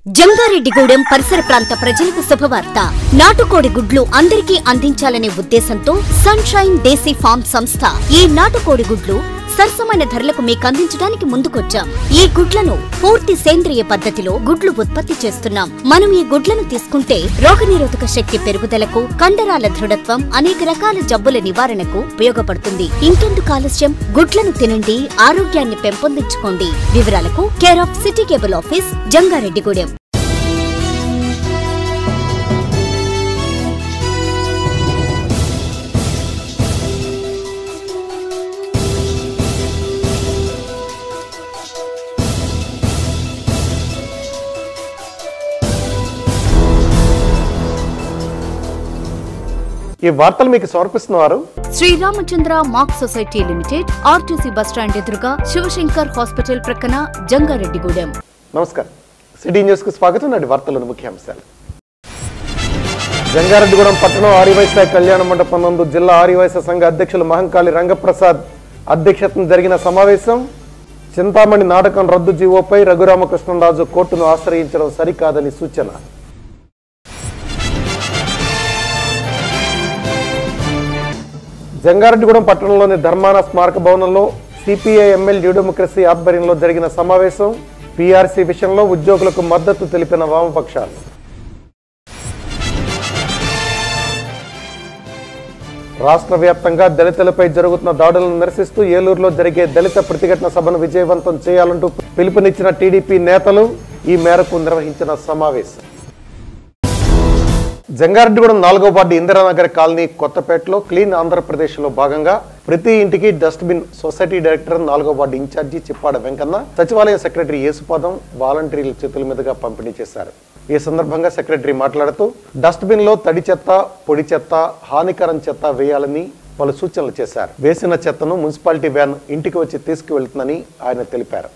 జంగారెడ్డిగూడెం పరిసర ప్రాంత ప్రజలకు శుభవార్త నాటుకోడి గుడ్లు అందరికీ అందించాలనే ఉద్దేశంతో సన్షైన్ దేశీ ఫార్మ్ సంస్థ ఈ నాటుకోడి గుడ్లు సరసమైన ధరలకు మీకు అందించడానికి ముందుకొచ్చాం ఈ గుడ్లను పూర్తి సేంద్రియ పద్ధతిలో గుడ్లు ఉత్పత్తి చేస్తున్నాం మనం ఈ గుడ్లను తీసుకుంటే రోగనిరోధక శక్తి పెరుగుదలకు కండరాల దృఢత్వం అనేక రకాల జబ్బుల నివారణకు ఉపయోగపడుతుంది ఇంకెందుకు ఆలస్యం గుడ్లను తినండి ఆరోగ్యాన్ని పెంపొందించుకోండి వివరాలకు care of city cable office Jangareddygudem ఈ వార్తలు మీకు సమర్పిస్తున్నవారు Sriramachandra mark society limited RTC bus stand ఎదురుగా శివశంకర్ హాస్పిటల్ ప్రక్కన జంగారెడ్డిగూడెం నమస్కారం సిటీ న్యూస్ కు స్వాగతం నాటి వార్తలను ముఖ్యాంశాలు జంగారెడ్డిగూడెం పట్టణం ఆర్యవైశ్య కళ్యాణ మండపం నందు జిల్లా ఆర్యవైశ్య సంఘ అధ్యక్షులు మహంకాళి రంగప్రసాద్ అధ్యక్షతన జరిగిన సమావేశం చింతామణి నాటకం రద్దు జీవోపై రఘురామకృష్ణరాజు కోర్టును ఆశ్రయించడం సరికాదని సూచన జంగారెడ్డిగూడెం పట్టణంలోని ధర్మాన స్మారక భవనంలో సిపిఐ ఎమ్మెల్యే డ్యూడెమోక్రసీ ఆధ్వర్యంలో జరిగిన సమావేశం పీఆర్సీ విషయంలో ఉద్యోగులకు మద్దతు తెలిపిన వామపక్షాలు రాష్ట్ర వ్యాప్తంగా దళితులపై జరుగుతున్న దాడులను నిరసిస్తూ ఏలూరులో జరిగే దళిత ప్రతిఘటన సభను విజయవంతం చేయాలంటూ పిలుపునిచ్చిన టీడీపీ నేతలు ఈ మేరకు నిర్వహించిన సమావేశం జంగారెడ్డిగూడెం నాలుగో వార్డు ఇందిరానగర్ కాలనీ కొత్తపేటలో క్లీన్ ఆంధ్రప్రదేశ్లో భాగంగా ప్రతి ఇంటికి డస్ట్బిన్ సొసైటీ డైరెక్టర్ నాలుగో వార్డు ఇన్ఛార్జి చిప్పాడ వెంకన్న సచివాలయ సెక్రటరీ యేసుపాదం వాలంటీర్ల చేతుల మీదుగా పంపిణీ చేశారు ఈ సందర్భంగా సెక్రటరీ మాట్లాడుతూ డస్ట్బిన్ లో తడి చెత్త పొడి చెత్త హానికరం చెత్త వేయాలని పలు సూచనలు చేశారు వేసిన చెత్తను మున్సిపాలిటీ వ్యాన్ ఇంటికి వచ్చి తీసుకువెళ్తుందని ఆయన తెలిపారు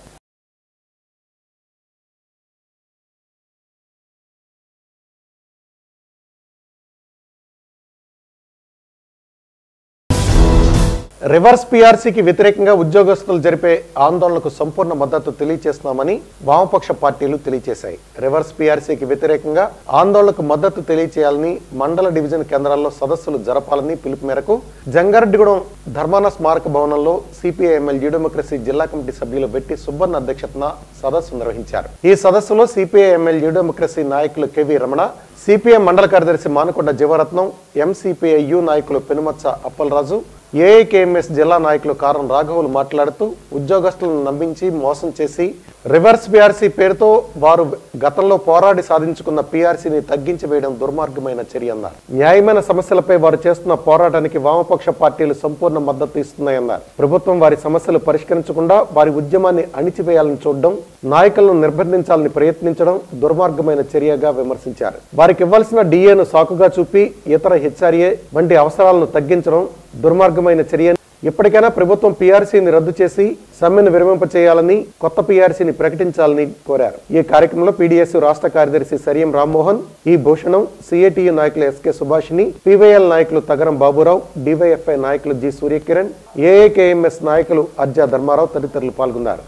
రివర్స్ పీఆర్సీకి వ్యతిరేకంగా ఉద్యోగస్తులు జరిపే ఆందోళనకు సంపూర్ణ మద్దతు తెలియజేస్తున్నామని వామపక్ష పార్టీలు తెలియజేశాయి రివర్స్ పీఆర్సీకి వ్యతిరేకంగా ఆందోళనకు మద్దతు తెలియజేయాలని మండల డివిజన్ కేంద్రాల్లో సదస్సులు జరపాలని పిలుపు మేరకు జంగారెడ్డిగూడెం ధర్మాన స్మారక భవనంలో సిపిఐ ఎమ్మెల్యే డెమోక్రసీ జిల్లా కమిటీ సభ్యులు వెట్టి సుబ్బన్న అధ్యక్షతన సదస్సు నిర్వహించారు ఈ సదస్సులో సిపిఐ ఎమ్మెల్యే డెమోక్రసీ నాయకులు కెవి రమణ సిపిఎం మండల కార్యదర్శి మానకొండ జీవరత్నం ఎంసీపీఐయు నాయకులు పెనుమచ్చ అప్పలరాజు ఏఐకేఎంఎస్ జిల్లా నాయకులు కారం రాఘవులు మాట్లాడుతూ ఉద్యోగస్తులను నమ్మించి మోసం చేసి రివర్స్ పిఆర్సీ పేరుతో వారు గతంలో పోరాడి సాధించుకున్న పిఆర్సీని తగ్గించి వేయడం దుర్మార్గమైన చర్య అన్నారు న్యాయమైన సమస్యలపై వారు చేస్తున్న పోరాటానికి వామపక్ష పార్టీలు సంపూర్ణ మద్దతు ఇస్తున్నాయన్నారు ప్రభుత్వం వారి సమస్యలు పరిష్కరించకుండా వారి ఉద్యమాన్ని అణిచివేయాలని చూడడం నాయకులను నిర్బంధించాలని ప్రయత్నించడం దుర్మార్గమైన చర్యగా విమర్శించారు వారికి ఇవ్వాల్సిన డిఏను సాకుగా చూపి ఇతర హెచ్ఆర్ఏ వంటి అవసరాలను తగ్గించడం దుర్మార్గమైన చర్య ఇప్పటికైనా ప్రభుత్వం పీఆర్సీని రద్దు చేసి సమ్మెను విరమింపచేయాలని కొత్త పీఆర్సీని ప్రకటించాలని కోరారు ఈ కార్యక్రమంలో పీడీఎస్ రాష్ట్ర కార్యదర్శి సరియం రామ్మోహన్ ఈ భూషణం సిఐటియు నాయకులు ఎస్కే సుభాషిని పీవైఎల్ నాయకులు తగరం బాబురావు డివైఎఫ్ఐ నాయకులు జి సూర్యకిరణ్ ఏఏకేఎంఎస్ నాయకులు అర్జా ధర్మారావు తదితరులు పాల్గొన్నారు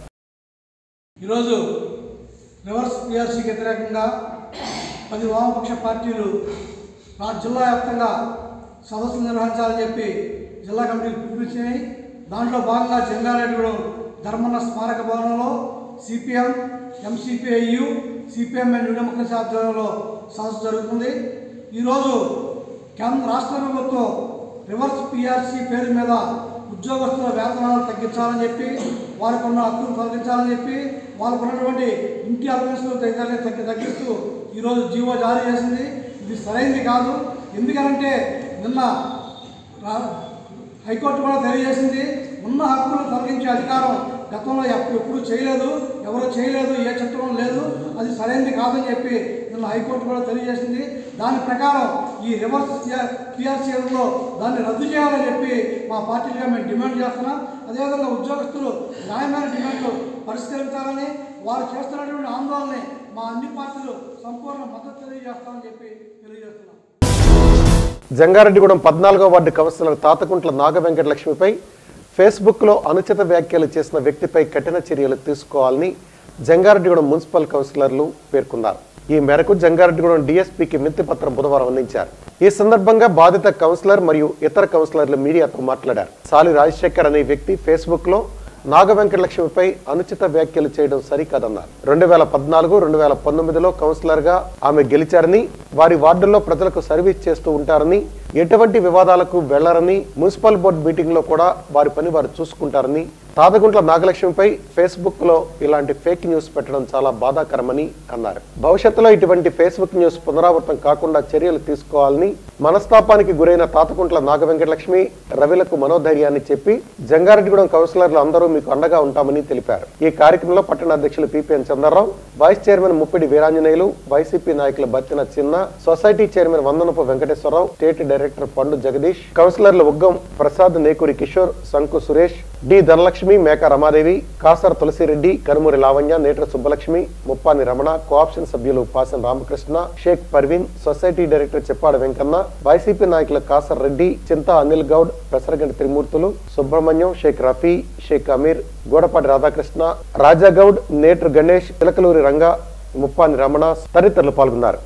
ఈరోజు రివర్స్ పిఆర్సీకి వ్యతిరేకంగా పది వామపక్ష పార్టీలు నా జిల్లా వ్యాప్తంగా సదస్సులు నిర్వహించాలని చెప్పి జిల్లా కమిటీలు పిలిపించినాయి దాంట్లో భాగంగా జంగారెడ్డిగూడెం ధర్మన్న స్మారక భవనంలో CPM MCPIU CPM and democracy ఆధ్వర్యంలో సదస్సు జరుగుతుంది ఈరోజు కేంద్ర రాష్ట్ర ప్రభుత్వం రివర్స్ పిఆర్సీ పేరు మీద ఉద్యోగస్తుల వేతనాలు తగ్గించాలని చెప్పి వారికి ఉన్న హక్కులు తొలగించాలని చెప్పి వాళ్ళకు ఉన్నటువంటి ఇంటి అలవెన్స్లు తగ్గి తగ్గి తగ్గిస్తూ ఈరోజు జీవో జారీ చేసింది ఇది సరైంది కాదు ఎందుకనంటే నిన్న రా- హైకోర్టు కూడా తెలియజేసింది ఉన్న హక్కులు తొలగించే అధికారం గతంలో ఎప్పుడు ఎప్పుడు చేయలేదు ఎవరు చేయలేదు ఏ చట్టం లేదు అది సరైనది కాదని చెప్పి నిన్న హైకోర్టు కూడా తెలియజేసింది దాని ప్రకారం ఈ రివర్స్ పిఆర్సీలో దాన్ని రద్దు చేయాలని చెప్పి మా పార్టీగా మేము డిమాండ్ చేస్తున్నాం అదేవిధంగా ఉద్యోగస్తులు న్యాయమైన డిమాండ్లు పరిష్కరించాలని వారు చేస్తున్నటువంటి ఆందోళనని మా అన్ని పార్టీలు సంపూర్ణ మద్దతు తెలియజేస్తామని చెప్పి తెలియజేస్తున్నాం జంగారెడ్డిగూడెం పద్నాలుగో వార్డు కౌన్సిలర్ తాతకుంట్ల నాగ వెంకటలక్ష్మిపై ఫేస్బుక్లో అనుచిత వ్యాఖ్యలు చేసిన వ్యక్తిపై కఠిన చర్యలు తీసుకోవాలని జంగారెడ్డిగూడెం మున్సిపల్ కౌన్సిలర్లు పేర్కొన్నారు ఈ మేరకు జంగారెడ్డిగూడెం డీఎస్పీకి మిత్తి పత్రం బుధవారం అందించారు ఈ సందర్భంగా బాధిత కౌన్సిలర్ మరియు ఇతర కౌన్సిలర్లు మీడియాతో మాట్లాడారు సాలి రాజశేఖర్ అనే వ్యక్తి ఫేస్బుక్ లో నాగ వెంకటలక్ష్మిపై అనుచిత వ్యాఖ్యలు చేయడం సరికాదన్నారు రెండు వేల పద్నాలుగు రెండు వేల పంతొమ్మిదిలో కౌన్సిలర్ గా ఆమె గెలిచారని వారి వార్డుల్లో ప్రజలకు సర్వీస్ చేస్తూ ఉంటారని ఎటువంటి వివాదాలకు వెళ్లరని మున్సిపల్ బోర్డు మీటింగ్ లో కూడా వారి పని వారు చూసుకుంటారని తాదగుంట్ల నాగలక్ష్మిపై ఫేస్బుక్ లో ఇలాంటి ఫేక్ న్యూస్ పెట్టడం చాలా బాధాకరమని అన్నారు భవిష్యత్తులో ఇటువంటి ఫేస్బుక్ న్యూస్ పునరావృతం కాకుండా చర్యలు తీసుకోవాలని మనస్తాపానికి గురైన తాతకుంట్ల నాగ వెంకటలక్ష్మి రవిలకు మనోధైర్యాన్ని చెప్పి జంగారెడ్డిగూడెం కౌన్సిలర్లు అందరూ మీకు అండగా ఉంటామని తెలిపారు ఈ కార్యక్రమంలో పట్టణ అధ్యక్షులు PPN Chandrarao vice chairman Muppidi Veeranjaneyulu YCP నాయకులు Battina Chinna society chairman Vandanapu Venkateswararao state director Pandu Jagadish కౌన్సిలర్లు ఉగ్గం ప్రసాద్ నేకూరి కిషోర్ శంకు సురేష్ డి ధనలక్ష్మి మేక రమాదేవి కాసర తులసిరెడ్డి కనుమూరి లావణ్య నేట్ర సుబ్బలక్ష్మి ముప్పాని రమణ కోఆప్షన్ సభ్యులు Pasan Ramakrishna Sheikh Parveen society director Cheppada Venkanna YCP నాయకులు కాసర్ రెడ్డి చింతా అనిల్ గౌడ్ పెసరగంటి త్రిమూర్తులు సుబ్రహ్మణ్యం షేక్ రఫీ షేక్ అమీర్ గోడపాటి రాధాకృష్ణ రాజాగౌడ్ నేట్రు గణేష్ చిలకలూరి రంగ ముప్పాని రమణ తదితరులు పాల్గొన్నారు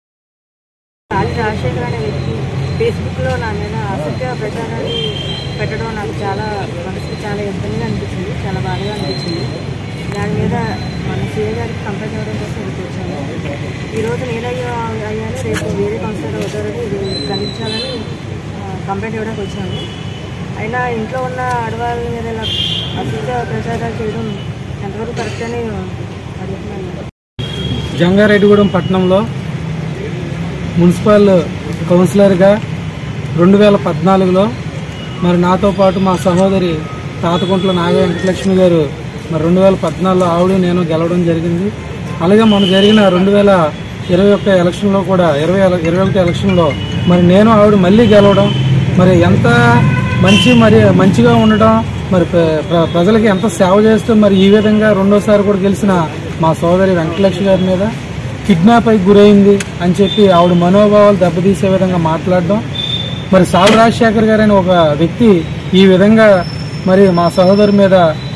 రాజు రాజశేఖర్ అనే వ్యక్తి ఫేస్బుక్లో నా మీద అసత్య ప్రచారాన్ని పెట్టడం నాకు చాలా మనసుకి చాలా ఇబ్బందిగా అనిపించింది చాలా బాధగా అనిపించింది దాని మీద మన సీఏ గారికి కంప్లైంట్ ఇవ్వడం కోసం ఇక్కడికి వచ్చాను ఈరోజు నేనయ్యో అయ్యాను రేపు వేరే కౌన్సిలర్ అవుతారని ఇది ఖండించాలని ఆ, కంప్లైంట్ ఇవ్వడానికి వచ్చాను అయినా ఇంట్లో ఉన్న ఆడవాళ్ళ మీద ఇలా అసత్య ప్రచారాలు చేయడం ఎంతవరకు కరెక్ట్ అని అడుగుతున్నాను జంగారెడ్డిగూడెం పట్టణంలో మున్సిపల్ కౌన్సిలర్గా రెండు వేల పద్నాలుగులో మరి నాతో పాటు మా సహోదరి తాతకుంట్ల నాగ వెంకటలక్ష్మి గారు మరి రెండు వేల పద్నాలుగులో ఆవిడ నేను గెలవడం జరిగింది అలాగే మొన్న జరిగిన రెండు వేల ఇరవై ఒక్క ఎలక్షన్లో కూడా ఇరవై ఎల- ఇరవై ఒకటి ఎలక్షన్లో మరి నేను ఆవిడ మళ్ళీ గెలవడం మరి ఎంత మంచి మరి మంచిగా ఉండడం మరి ప్ర- ప్ర- ప్రజలకి ఎంత సేవ చేస్తూ మరి ఈ విధంగా రెండోసారి కూడా గెలిచిన మా సోదరి వెంకటలక్ష్మి గారి మీద కిడ్నాప్ అయి గురైంది అని చెప్పి ఆవిడ మనోభావాలు దెబ్బతీసే విధంగా మాట్లాడడం మరి సాల్ రాజశేఖర్ గారు అనే ఒక వ్యక్తి ఈ విధంగా మరి మా సహోదరు మీద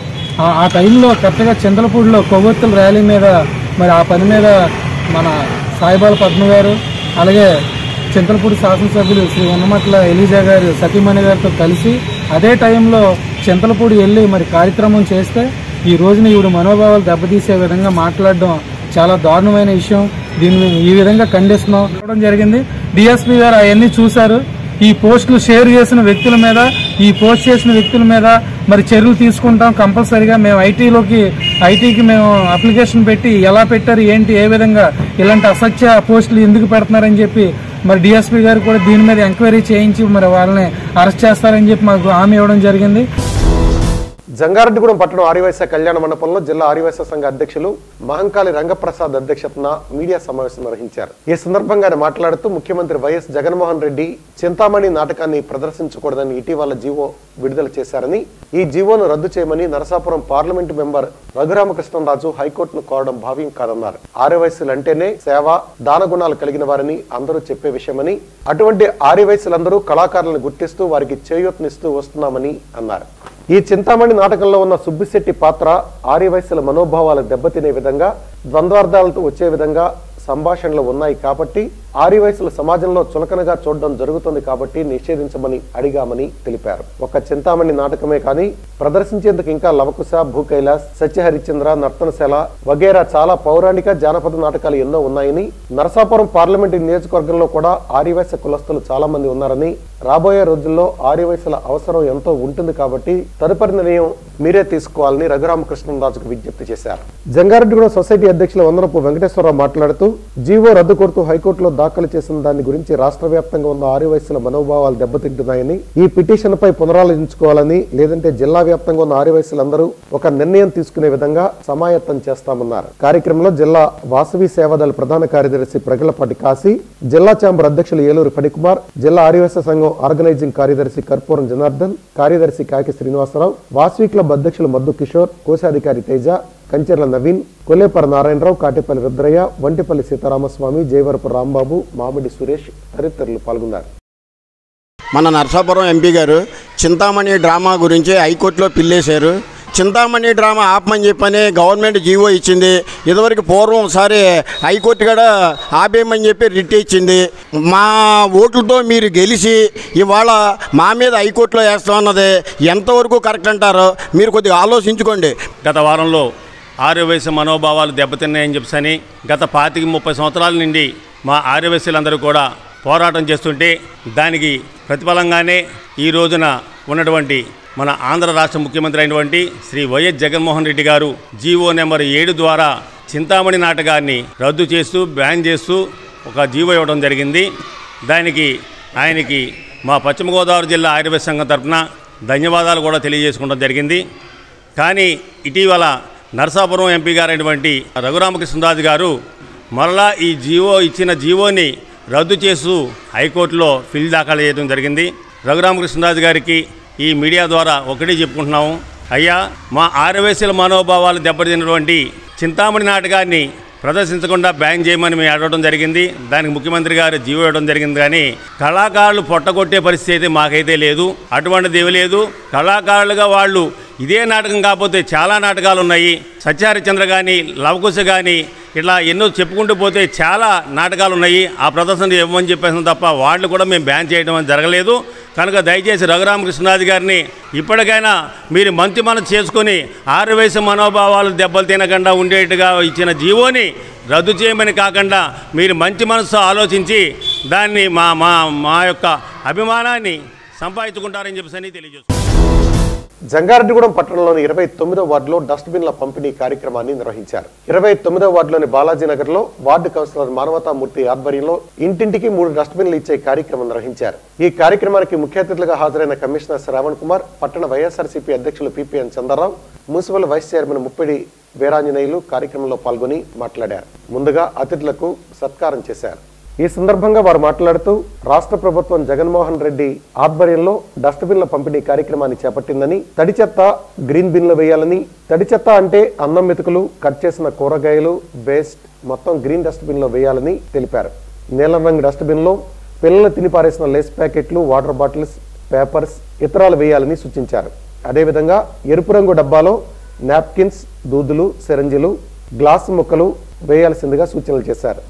ఆ- ఆ టైంలో కరెక్ట్గా చింతలపూడిలో కొవ్వొత్తుల ర్యాలీ మీద మరి ఆ పని మీద మన సాయిబాల పద్మ గారు అలాగే చింతలపూడి శాసనసభ్యులు శ్రీ ఉన్నమట్ల ఎలీజా గారు సతీమణి గారితో కలిసి అదే టైంలో చింతలపూడి వెళ్ళి మరి కార్యక్రమం చేస్తే ఈ రోజున ఈవిడ మనోభావాలు దెబ్బతీసే విధంగా మాట్లాడడం చాలా దారుణమైన విషయం దీన్ని ఈ విధంగా ఖండిస్తున్నాం ఇవ్వడం జరిగింది డిఎస్పీ గారు అవన్నీ చూశారు ఈ పోస్టులు షేర్ చేసిన వ్యక్తుల మీద ఈ పోస్ట్ చేసిన వ్యక్తుల మీద మరి చర్యలు తీసుకుంటాం కంపల్సరీగా మేము ఐటీలోకి ఐటీకి మేము అప్లికేషన్ పెట్టి ఎలా పెట్టారు ఏంటి ఏ విధంగా ఇలాంటి అసత్య పోస్టులు ఎందుకు పెడుతున్నారని చెప్పి మరి డిఎస్పీ గారు కూడా దీని మీద ఎంక్వైరీ చేయించి మరి వాళ్ళని అరెస్ట్ చేస్తారని చెప్పి మాకు హామీ ఇవ్వడం జరిగింది జంగారెడ్డిగూడెం పట్టణం ఆర్యవైశ్య కళ్యాణ మండపంలో జిల్లా ఆర్యవైశ్య సంఘ అధ్యక్షులు మహంకాళి రంగప్రసాద్ అధ్యక్షతన మీడియా సమావేశం నిర్వహించారు ఈ సందర్భంగా ఆయన మాట్లాడుతూ ముఖ్యమంత్రి వైఎస్ జగన్మోహన్ రెడ్డి చింతామణి నాటకాన్ని ప్రదర్శించకూడదని ఇటీవల జీవో విడుదల చేశారని ఈ జీవోను రద్దు చేయమని నరసాపురం పార్లమెంటు మెంబర్ రఘురామకృష్ణరాజు హైకోర్టును కోరడం భావ్యం కాదన్నారు ఆర్యవైశ్యులు అంటేనే సేవ దాన గుణాలు కలిగిన వారని అందరూ చెప్పే విషయమని అటువంటి ఆర్యవైశ్యులందరూ కళాకారులను గుర్తిస్తూ వారికి చేయూతనిస్తూ వస్తున్నామని అన్నారు ఈ చింతామణి నాటకంలో ఉన్న సుబ్బిశెట్టి పాత్ర ఆర్యవైశ్యుల మనోభావాలు దెబ్బతినే విధంగా ద్వంద్వార్థాలతో వచ్చే విధంగా సంభాషణలు ఉన్నాయి కాబట్టి ఆర్యవైశ్యుల సమాజంలో చులకనగా చూడడం జరుగుతుంది కాబట్టి నిషేధించమని అడిగామని తెలిపారు ఒక చింతామణి నాటకమే కానీ ప్రదర్శించేందుకు ఇంకా లవకుశ భూకైలాస్ సత్యహరిచంద్ర నర్తనశాల వగేరా చాలా పౌరాణిక జానపద నాటకాలు ఎన్నో ఉన్నాయని నరసాపురం పార్లమెంటు నియోజకవర్గంలో కూడా ఆర్యవైశ్య కులస్తులు చాలా మంది ఉన్నారని రాబోయే రోజుల్లో ఆర్యవైశ్యుల అవసరం ఎంతో ఉంటుంది కాబట్టి తదుపరి నిర్ణయం మీరే తీసుకోవాలని రఘురామకృష్ణరాజుకు విజ్ఞప్తి చేశారు జంగారెడ్డిగూడెం సొసైటీ అధ్యక్షులు వందనపు వెంకటేశ్వరరావు మాట్లాడుతూ జీవో రద్దు కోరుతూ హైకోర్టులో దాఖలు చేసిన దాని గురించి రాష్ట్ర వ్యాప్తంగా ఉన్న ఆర్యవైశ్యుల మనోభావాలు దెబ్బతింటున్నాయని ఈ పిటిషన్ పై పునరాలోచించుకోవాలని లేదంటే జిల్లా వ్యాప్తంగా ఉన్న ఆర్యవైశ్యులందరూ ఒక నిర్ణయం తీసుకునే విధంగా సమాయత్తం చేస్తామన్నారు కార్యక్రమంలో జిల్లా వాసవి సేవాదళ ప్రధాన కార్యదర్శి ప్రగలపాటి కాశీ జిల్లా ఛాంబర్ అధ్యక్షులు ఏలూరు ఫణికుమార్ జిల్లా ఆర్యవైశ్య సంఘం ఆర్గనైజింగ్ కార్యదర్శి కర్పూరం జనార్దన్ కార్యదర్శి కాకి శ్రీనివాసరావు వాసవి క్లబ్ అధ్యక్షులు మద్దు కిషోర్ కోశాధికారి తేజ కంచెర్ల నవీన్ కొల్లేపర నారాయణరావు కాటేపల్లి రుద్రయ్య వంటిపల్లి సీతారామస్వామి జయవరపు రాంబాబు మామిడి సురేష్ తదితరులు పాల్గొన్నారు మన నరసాపురం ఎంపీ గారు చింతామణి డ్రామా గురించి హైకోర్టులో పిల్లేశారు చింతామణి డ్రామా ఆపమని చెప్పని గవర్నమెంట్ జీవో ఇచ్చింది ఇదివరకు పూర్వం ఒకసారి హైకోర్టు కూడా ఆపేయమని చెప్పి రిట్ ఇచ్చింది మా ఓట్లతో మీరు గెలిచి ఇవాళ మా మీద హైకోర్టులో వేస్తామన్నది ఎంతవరకు కరెక్ట్ అంటారో మీరు కొద్దిగా ఆలోచించుకోండి గత వారంలో ఆర్యవైశ్య మనోభావాలు దెబ్బతిన్నాయని చెప్పని గత పాతిక ముప్పై సంవత్సరాల నుండి మా ఆర్యవైశ్యులందరూ కూడా పోరాటం చేస్తుంటే దానికి ప్రతిఫలంగానే ఈ రోజున ఉన్నటువంటి మన ఆంధ్ర రాష్ట్ర ముఖ్యమంత్రి అయినటువంటి శ్రీ వైఎస్ జగన్మోహన్ రెడ్డి గారు జీవో నెంబర్ ఏడు ద్వారా చింతామణి నాటకాన్ని రద్దు చేస్తూ బ్యాన్ చేస్తూ ఒక జీవో ఇవ్వడం జరిగింది దానికి ఆయనకి మా పశ్చిమ గోదావరి జిల్లా ఆయుర్వేద సంఘం తరఫున ధన్యవాదాలు కూడా తెలియజేసుకోవడం జరిగింది కానీ ఇటీవల నరసాపురం ఎంపీ గారైనటువంటి రఘురామకృష్ణరాజు గారు మరలా ఈ జీవో ఇచ్చిన జీవోని రద్దు చేస్తూ హైకోర్టులో ఫిల్ దాఖలు చేయడం జరిగింది రఘురామకృష్ణరాజు గారికి ఈ మీడియా ద్వారా ఒకటే చెప్పుకుంటున్నాము అయ్యా మా ఆర్యవేశ్యుల మనోభావాలు దెబ్బతిన్నటువంటి చింతామణి నాటకాన్ని ప్రదర్శించకుండా బ్యాన్ చేయమని మేము అడగడం జరిగింది దానికి ముఖ్యమంత్రి గారు జీవో ఇవ్వడం జరిగింది కానీ కళాకారులు పొట్టగొట్టే పరిస్థితి అయితే మాకైతే లేదు అటువంటిది ఏమీ లేదు కళాకారులుగా వాళ్ళు ఇదే నాటకం కాకపోతే చాలా నాటకాలు ఉన్నాయి సత్యహరిచంద్ర కానీ లవకుశ కానీ ఇట్లా ఎన్నో చెప్పుకుంటూ పోతే చాలా నాటకాలు ఉన్నాయి ఆ ప్రదర్శన ఇవ్వమని చెప్పేసిన తప్ప వాళ్ళు కూడా మేము బ్యాన్ చేయడం అనేది జరగలేదు కనుక దయచేసి రఘురామకృష్ణరాజు గారిని ఇప్పటికైనా మీరు మంచి మనసు చేసుకొని ఆరు వయసు మనోభావాలు దెబ్బలు తినకుండా ఉండేట్టుగా ఇచ్చిన జీవోని రద్దు చేయమని కాకుండా మీరు మంచి మనసు ఆలోచించి దాన్ని మా మా మా యొక్క అభిమానాన్ని సంపాదించుకుంటారని చెప్పేసి తెలియజేస్తున్నాను జంగారెడ్డిగూడెం పట్టణంలోని ఇరవై తొమ్మిదో వార్డులో డస్ట్బిన్ల పంపిణీ కార్యక్రమాన్ని నిర్వహించారు ఇరవై తొమ్మిదో వార్డులోని బాలాజీ నగర్ లో వార్డు కౌన్సిలర్ మానవతామూర్తి ఆధ్వర్యంలో ఇంటింటికి మూడు డస్ట్బిన్లు ఇచ్చే కార్యక్రమం నిర్వహించారు ఈ కార్యక్రమానికి ముఖ్య అతిథులుగా హాజరైన కమిషనర్ శ్రావణ్ కుమార్ పట్టణ వైఎస్ఆర్సీపీ అధ్యక్షులు PPN Chandrarao municipal vice chairman Muppidi Veeranjaneyulu కార్యక్రమంలో పాల్గొని మాట్లాడారు ముందుగా అతిథులకు సత్కారం చేశారు ఈ సందర్భంగా వారు మాట్లాడుతూ రాష్ట్ర ప్రభుత్వం జగన్మోహన్ రెడ్డి ఆధ్వర్యంలో డస్ట్బిన్ల పంపిణీ కార్యక్రమాన్ని చేపట్టిందని తడి చెత్త గ్రీన్ బిన్లు వేయాలని తడి చెత్త అంటే అన్నం మెతుకులు కట్ చేసిన కూరగాయలు వేస్ట్ మొత్తం గ్రీన్ డస్ట్బిన్ లో వేయాలని తెలిపారు నీలం రంగు డస్ట్బిన్ లో పిల్లలు తినిపారేసిన లేస్ ప్యాకెట్లు వాటర్ బాటిల్స్ పేపర్స్ ఇతరాలు వేయాలని సూచించారు అదేవిధంగా ఎరుపు రంగు డబ్బాలో నాప్కిన్స్ దూదులు సిరంజిలు గ్లాసు ముక్కలు వేయాల్సిందిగా సూచనలు చేశారు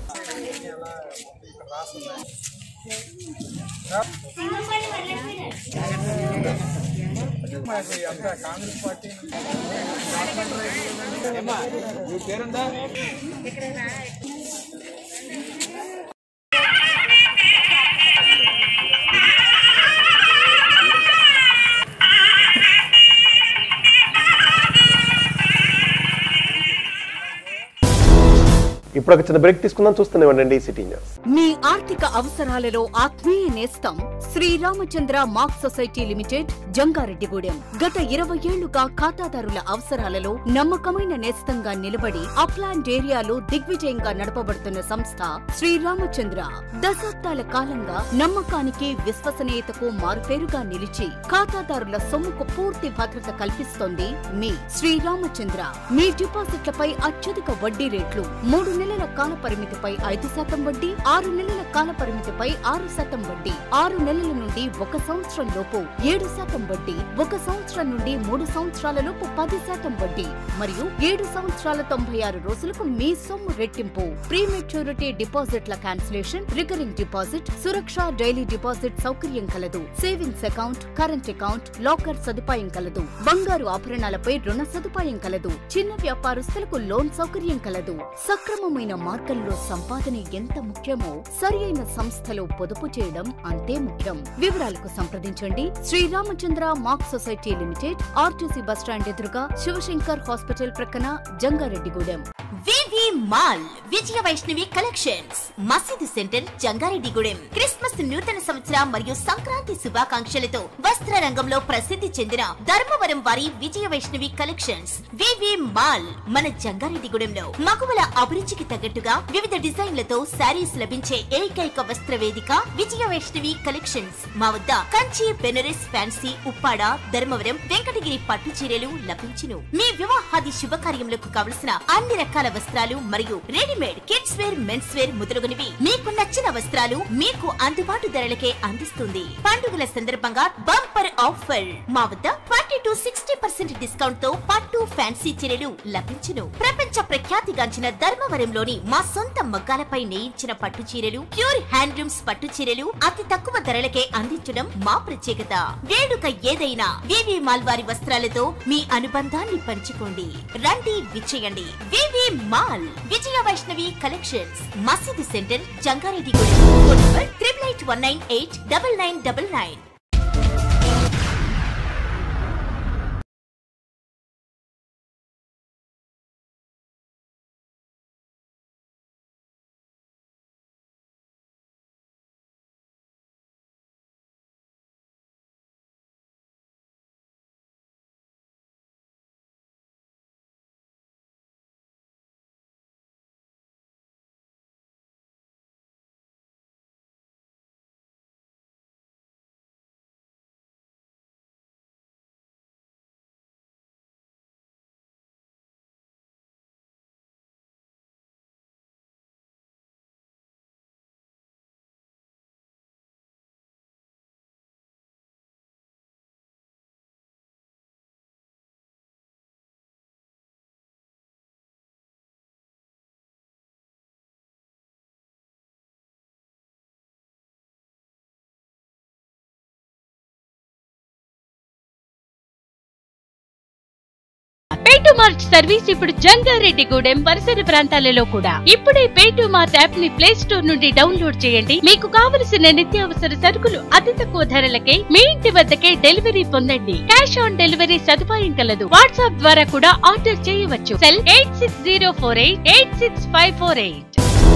ఇప్పుడు ఒక చిన్న బ్రేక్ తీసుకుందాం చూస్తూనే ఉండండి సిటీ న్యూస్ మీ ఆర్థిక అవసరాలలో ఆత్మీయ నేస్తం Sriramachandra mark society limited Jangareddygudem గత ఇరవై ఏళ్లుగా ఖాతాదారుల అవసరాలలో నమ్మకమైన నేస్తంగా నిలబడి అప్లాండ్ ఏరియాలో దిగ్విజయంగా నడపబడుతున్న సంస్థ శ్రీరామచంద్ర దశాబ్దాల కాలంగా నమ్మకానికి విశ్వసనీయతకు మారుపేరుగా నిలిచి ఖాతాదారుల సొమ్ముకు పూర్తి భద్రత కల్పిస్తోంది మీ శ్రీరామచంద్ర మీ డిపాజిట్లపై అత్యధిక వడ్డీ రేట్లు మూడు నెలల కాల పరిమితిపై ఐదు శాతం వడ్డీ ఆరు నెలల కాల పరిమితిపై ఆరు శాతం వడ్డీ ఆరు నెలల నుండి ఒక సంవత్సరం లోపు ఏడు శాతం వడ్డీ ఒక సంవత్సరం నుండి మూడు సంవత్సరాల లోపు పది శాతం వడ్డీ మరియు ఏడు సంవత్సరాల తొంభై ఆరు రోజులకు మీ సొమ్ము రెట్టింపు ప్రీమెచ్యూరిటీ డిపాజిట్ల cancellation recurring deposit Suraksha daily deposit సౌకర్యం కలదు savings account current account locker సదుపాయం కలదు బంగారు ఆభరణాలపై రుణ సదుపాయం కలదు చిన్న వ్యాపారస్తులకు లోన్ సౌకర్యం కలదు సక్రమమైన మార్గంలో సంపాదన ఎంత ముఖ్యమో సరి అయిన సంస్థలో పొదుపు చేయడం అంతే ముఖ్యం వివరాలకు సంప్రదించండి Sriramachandra mark society limited RTC bus stand ఎదురుగా శివశంకర్ హాస్పిటల్ ప్రక్కన Jangareddygudem VV mall Vijaya Vaishnavi collections మసీదు సెంటర్ జంగారెడ్డిగూడెం క్రిస్మస్ నూతన సంవత్సర మరియు సంక్రాంతి శుభాకాంక్షలతో వస్త్ర రంగంలో ప్రసిద్ధి చెందిన ధర్మవరం వారి Vijaya Vaishnavi collections VV mall మన జంగారెడ్డిగూడెంలో మగువల అభిరుచికి తగ్గట్టుగా వివిధ డిజైన్లతో శారీస్ లభించే ఏకైక వస్త్ర వేదిక విజయ వైష్ణవి కలెక్షన్స్ మా వద్ద కంచి బెనరస్ ఫ్యాన్సీ ఉప్పాడ ధర్మవరం వెంకటగిరి పట్టు చీరలు లభించును మీ వివాహాది శుభకార్యములకు కావలసిన అన్ని రకాల వస్త్రాలు మరియు readymade kids wear men's wear మొదలగునవి మీకు నచ్చిన వస్త్రాలు మీకు అందుబాటు ధరలకే అందిస్తుంది పండుగల సందర్భంగా బంపర్ ఆఫర్ మా వద్ద twenty to sixty percent discount తో పట్టు ఫ్యాన్సీ చీరలు లభించును ప్రపంచ ప్రఖ్యాతిగాంచిన ధర్మవరంలోని మా సొంత మగ్గాలపై నేయించిన పట్టు చీరలు ప్యూర్ హ్యాండ్లూమ్స్ పట్టు చీరలు అతి తక్కువ ధరలకే అందించడం మా ప్రత్యేకత వేడుక ఏదైనా వివి మాల్ వారి వస్త్రాలతో మీ అనుబంధాన్ని పంచుకోండి రండి విచ్చేయండి VV mall Vijaya Vaishnavi collections మసీదు centre Jangareddy phone number triple eight one nine eight double nine double nine pet mart service ఇప్పుడు జంగారెడ్డిగూడెం పరిసర ప్రాంతాలలో కూడా ఇప్పుడే పేటు మార్ట్ యాప్ ని ప్లే స్టోర్ నుండి డౌన్లోడ్ చేయండి మీకు కావలసిన నిత్యావసర సరుకులు అతి తక్కువ ధరలకే మీ ఇంటి వద్దకే డెలివరీ పొందండి క్యాష్ ఆన్ డెలివరీ సదుపాయం కలదు వాట్సాప్ ద్వారా కూడా ఆర్డర్ చేయవచ్చు cell eight six zero four eight eight six five four eight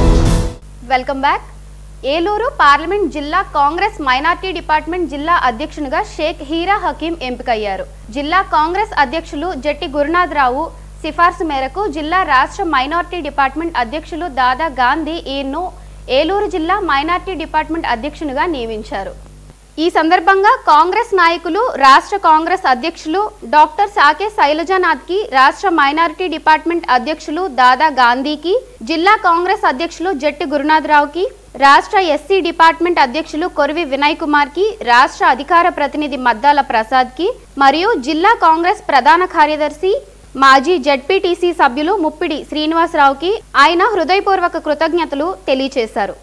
welcome back Eluru parliament జిల్లా కాంగ్రెస్ మైనార్టీ డిపార్ట్మెంట్ జిల్లా అధ్యక్షునిగా షేక్ హీరా హకీం ఎంపికయ్యారు జిల్లా కాంగ్రెస్ అధ్యక్షులు జట్టి గురునాథరావు సిఫార్సు మేరకు జిల్లా రాష్ట్ర మైనార్టీ డిపార్ట్మెంట్ అధ్యక్షులు దాదా గాంధీ ఈయన్ను ఏలూరు జిల్లా మైనార్టీ డిపార్ట్మెంట్ అధ్యక్షునిగా నియమించారు ఈ సందర్భంగా కాంగ్రెస్ నాయకులు రాష్ట్ర కాంగ్రెస్ అధ్యక్షులు డాక్టర్ సాకే శైలజానాథ్కి రాష్ట్ర మైనారిటీ డిపార్ట్మెంట్ అధ్యక్షులు దాదా గాంధీకి జిల్లా కాంగ్రెస్ అధ్యక్షులు జట్టి గురునాథరావుకి రాష్ట్ర ఎస్సీ డిపార్ట్మెంట్ అధ్యక్షులు కొరివి వినయ్ కుమార్కి రాష్ట్ర అధికార ప్రతినిధి మద్దాల ప్రసాద్కి మరియు జిల్లా కాంగ్రెస్ ప్రధాన కార్యదర్శి మాజీ జడ్పీటీసీ సభ్యులు ముప్పిడి శ్రీనివాసరావుకి ఆయన హృదయపూర్వక కృతజ్ఞతలు తెలియచేశారు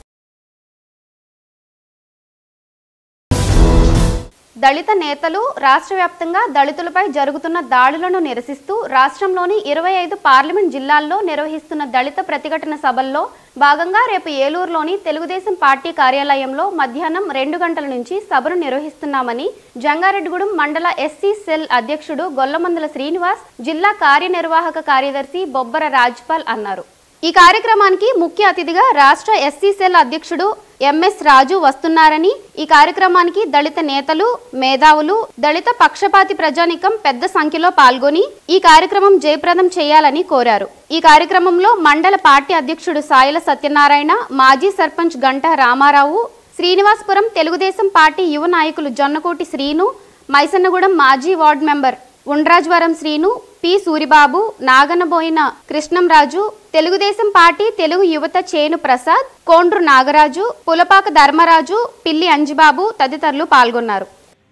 దళిత నేతలు రాష్ట్ర వ్యాప్తంగా దళితులపై జరుగుతున్న దాడులను నిరసిస్తూ రాష్ట్రంలోని ఇరవై ఐదు పార్లమెంట్ జిల్లాల్లో నిర్వహిస్తున్న దళిత ప్రతిఘటన సభల్లో భాగంగా రేపు ఏలూరులోని తెలుగుదేశం పార్టీ కార్యాలయంలో మధ్యాహ్నం రెండు గంటల నుంచి సభను నిర్వహిస్తున్నామని జంగారెడ్డిగూడెం మండల ఎస్సీ సెల్ అధ్యక్షుడు గొల్లమందల శ్రీనివాస్ జిల్లా కార్యనిర్వాహక కార్యదర్శి బొబ్బర రాజ్పాల్ అన్నారు ఈ కార్యక్రమానికి ముఖ్య అతిథిగా రాష్ట్ర ఎస్సీ సెల్ అధ్యక్షుడు ఎంఎస్ రాజు వస్తున్నారని ఈ కార్యక్రమానికి దళిత నేతలు మేధావులు దళిత పక్షపాతి ప్రజానికం పెద్ద సంఖ్యలో పాల్గొని ఈ కార్యక్రమం జయప్రదం చేయాలని కోరారు ఈ కార్యక్రమంలో మండల పార్టీ అధ్యక్షుడు సాయల సత్యనారాయణ మాజీ సర్పంచ్ గంటా రామారావు శ్రీనివాసపురం తెలుగుదేశం పార్టీ యువ నాయకులు జొన్నకోటి శ్రీను మైసన్నగూడెం మాజీ ward member Undrajavaram Srinu P Suribabu Naganaboina Krishnamraju Telugudesam party Telugu యువత చేను ప్రసాద్ కోండ్రు నాగరాజు పులపాక ధర్మరాజు పిల్లి అంజిబాబు తదితరులు పాల్గొన్నారు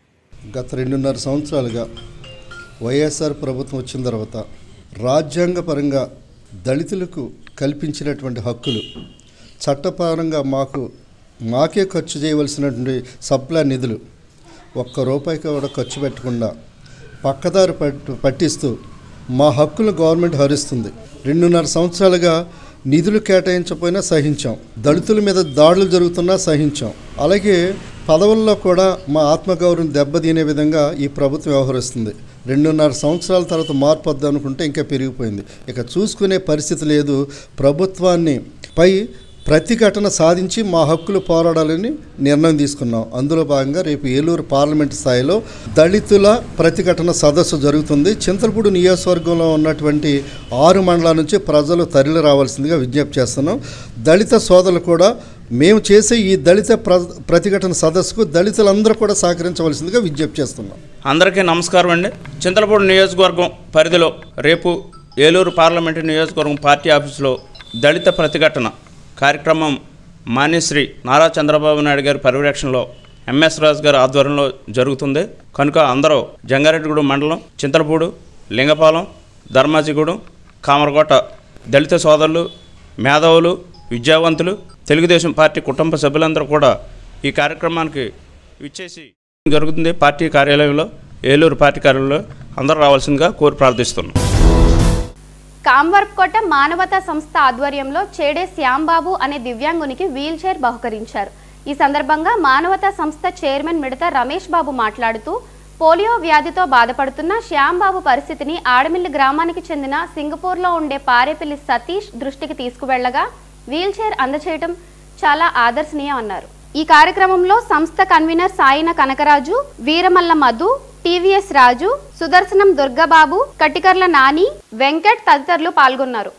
గత రెండున్నర సంవత్సరాలుగా వైఎస్ఆర్ ప్రభుత్వం వచ్చిన తర్వాత రాజ్యాంగపరంగా దళితులకు కల్పించినటువంటి హక్కులు చట్టపరంగా మాకు మాకే ఖర్చు చేయవలసినటువంటి సప్లా నిధులు ఒక్క రూపాయి కూడా ఖర్చు పెట్టకుండా పక్కదారి పట్టు పట్టిస్తూ మా హక్కులు గవర్నమెంట్ హరిస్తుంది రెండున్నర సంవత్సరాలుగా నిధులు కేటాయించకపోయినా సహించాం దళితుల మీద దాడులు జరుగుతున్నా సహించాం అలాగే పదవుల్లో కూడా మా ఆత్మగౌరవం దెబ్బతీనే విధంగా ఈ ప్రభుత్వం వ్యవహరిస్తుంది రెండున్నర సంవత్సరాల తర్వాత మార్పు వద్దాం అనుకుంటే ఇంకా పెరిగిపోయింది ఇక చూసుకునే పరిస్థితి లేదు ప్రభుత్వాన్ని పై ప్రతిఘటన సాధించి మా హక్కులు పోరాడాలని నిర్ణయం తీసుకున్నాం అందులో భాగంగా రేపు ఏలూరు పార్లమెంట్ స్థాయిలో దళితుల ప్రతిఘటన సదస్సు జరుగుతుంది చింతలపూడి నియోజకవర్గంలో ఉన్నటువంటి ఆరు మండలాల నుంచి ప్రజలు తరలి రావాల్సిందిగా విజ్ఞప్తి చేస్తున్నాం దళిత సోదరులు కూడా మేము చేసే ఈ దళిత ప్ర ప్రతిఘటన సదస్సుకు దళితులందరూ కూడా సహకరించవలసిందిగా విజ్ఞప్తి చేస్తున్నాం అందరికీ నమస్కారం అండి చింతలపూడి నియోజకవర్గం పరిధిలో రేపు ఏలూరు పార్లమెంటు నియోజకవర్గం పార్టీ ఆఫీసులో దళిత ప్రతిఘటన కార్యక్రమం మాన్యశ్రీ నారా చంద్రబాబు నాయుడు గారి పర్యవేక్షణలో ఎంఎస్ రాజు గారి ఆధ్వర్యంలో జరుగుతుంది కనుక అందరూ జంగారెడ్డిగూడెం మండలం చింతలపూడు లింగపాలెం ధర్మాజిగూడెం కామరకోట దళిత సోదరులు మేధావులు విద్యావంతులు తెలుగుదేశం పార్టీ కుటుంబ సభ్యులందరూ కూడా ఈ కార్యక్రమానికి విచ్చేసి జరుగుతుంది పార్టీ కార్యాలయంలో ఏలూరు పార్టీ కార్యాలయంలో అందరూ రావాల్సిందిగా కోరి ప్రార్థిస్తున్నాం కామ్వర్కోట మానవతా సంస్థ ఆధ్వర్యంలో చేడే శ్యాంబాబు అనే దివ్యాంగునికి వీల్ చైర్ బహుకరించారు ఈ సందర్భంగా మానవతా సంస్థ చైర్మన్ మిడత రమేష్ బాబు మాట్లాడుతూ పోలియో వ్యాధితో బాధపడుతున్న శ్యాంబాబు పరిస్థితిని ఆడమిల్లి గ్రామానికి చెందిన సింగపూర్లో ఉండే పారేపల్లి సతీష్ దృష్టికి తీసుకువెళ్లగా వీల్ చైర్ అందచేయటం చాలా ఆదర్శనీయం అన్నారు ఈ కార్యక్రమంలో సంస్థ కన్వీనర్ సాయిన కనకరాజు వీరమల్ల మధు టీవీఎస్ రాజు సుదర్శనం దుర్గబాబు కటికర్ల నాని వెంకట్ తదితరులు పాల్గొన్నారు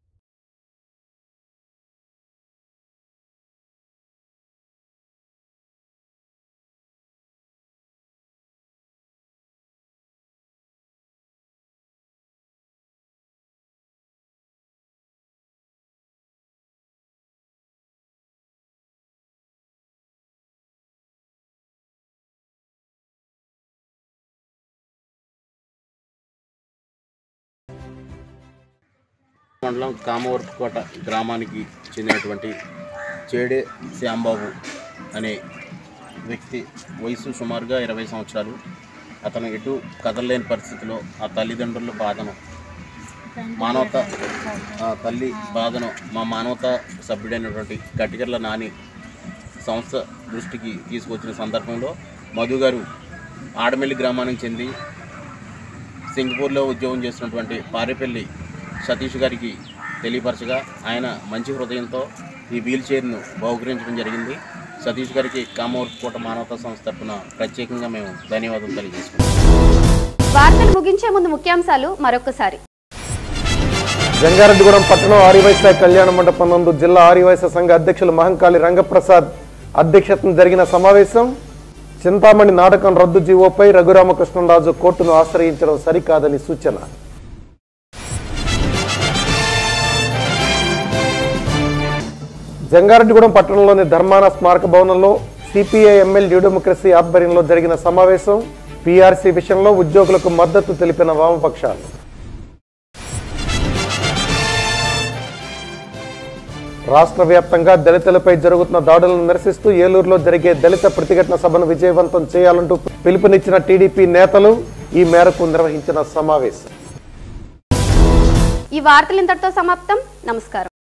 మండలం కామవర్కోట గ్రామానికి చెందినటువంటి చేడే శ్యాంబాబు అనే వ్యక్తి వయసు సుమారుగా ఇరవై సంవత్సరాలు అతను ఎటు కదలలేని పరిస్థితిలో ఆ తల్లిదండ్రుల బాధను మానవత ఆ తల్లి బాధను మా మానవత సభ్యుడైనటువంటి కటికర్ల నాని సంస్థ దృష్టికి తీసుకొచ్చిన సందర్భంలో మధు గారు ఆడమెల్లి గ్రామానికి చెంది సింగపూర్లో ఉద్యోగం చేస్తున్నటువంటి పారేపల్లి సతీష్ గారికి తెలియపరచగా ఆయన మంచి హృదయంతో ఈ వీల్ చైర్ను బహుకరించడం జరిగింది సతీష్ గారికి కామోర్కోట మానవతా సంస్థ తరఫున ప్రత్యేకంగా మేము ధన్యవాదాలు తెలియజేసుకుంటాం వార్తలు ముగించే ముందు ముఖ్యాంశాలు మరొకసారి జంగారెడ్డిగూడెం పట్టణం ఆర్యవైశ్య కళ్యాణ మండపం నందు జిల్లా ఆర్యవైశ్య సంఘ అధ్యక్షులు మహంకాళి రంగప్రసాద్ అధ్యక్షతన జరిగిన సమావేశం చింతామణి నాటకం రద్దు జీవోపై రఘురామకృష్ణరాజు కోర్టును ఆశ్రయించడం సరికాదని సూచన జంగారెడ్డిగూడెం పట్టణంలోని ధర్మాన స్మారక భవనంలో సిపిఐ ఎమ్మెల్యే న్యూ డెమోక్రసీ ఆధ్వర్యంలో జరిగిన సమావేశం పీఆర్సీ విషయంలో ఉద్యోగులకు మద్దతు తెలిపిన వామపక్షాలు రాష్ట్ర వ్యాప్తంగా దళితులపై జరుగుతున్న దాడులను నిరసిస్తూ ఏలూరులో జరిగే దళిత ప్రతిఘటన సభను విజయవంతం చేయాలంటూ పిలుపునిచ్చిన టీడీపీ నేతలు ఈ మేరకు నిర్వహించిన సమావేశం ఈ వార్తలు ఇంతటితో సమాప్తం నమస్కారం